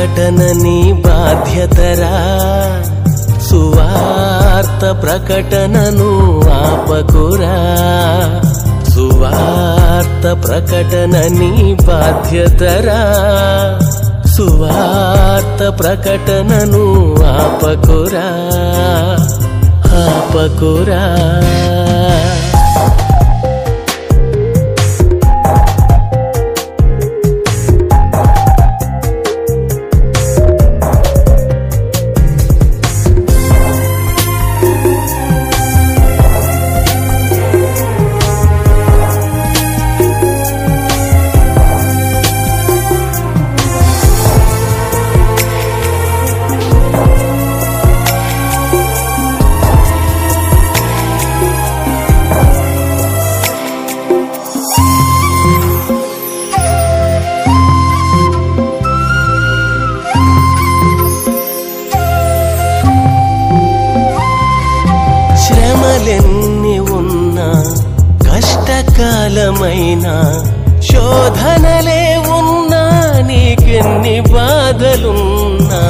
ప్రకటన నీ బాధ్యతరా సువార్త ప్రకటనను ఆపకురా సువార్త ప్రకటన నీ బాధ్యతరా సువార్త ప్రకటనను ఆపకురా ఆపకురా శ్రమలెన్ని ఉన్నా కష్టకాలమైన శోధనలే ఉన్నా నీకెన్ని బాధలున్నా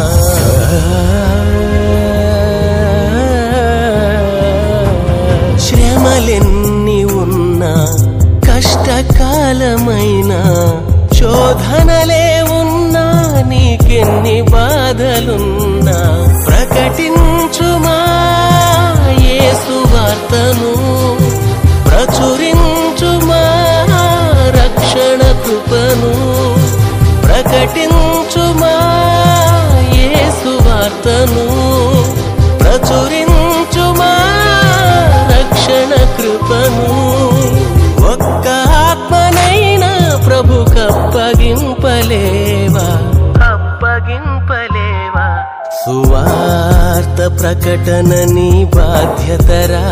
శ్రమలెన్ని ఉన్నా కష్టకాలమైన శోధనలే ఉన్నా నీకెన్ని బాధలున్నా ప్రకటించుమా యేసు వార్తను ప్రచురించుమా రక్షణ కృపను ప్రకటించుమా యేసు వార్తను ప్రచురించుమా రక్షణ కృపను ఒక్క ఆత్మనైనా ప్రభు కప్పగింపలేవా అప్పగింపలేవా సువార్త ప్రకటన నీ బాధ్యతరా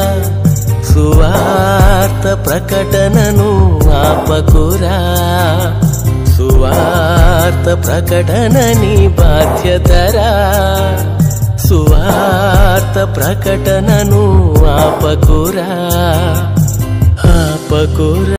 సువార్త ప్రకటనను ఆపకురా సువార్త ప్రకటన నీ బాధ్యతరా సువార్త ప్రకటనను ఆపకురా ఆపకురా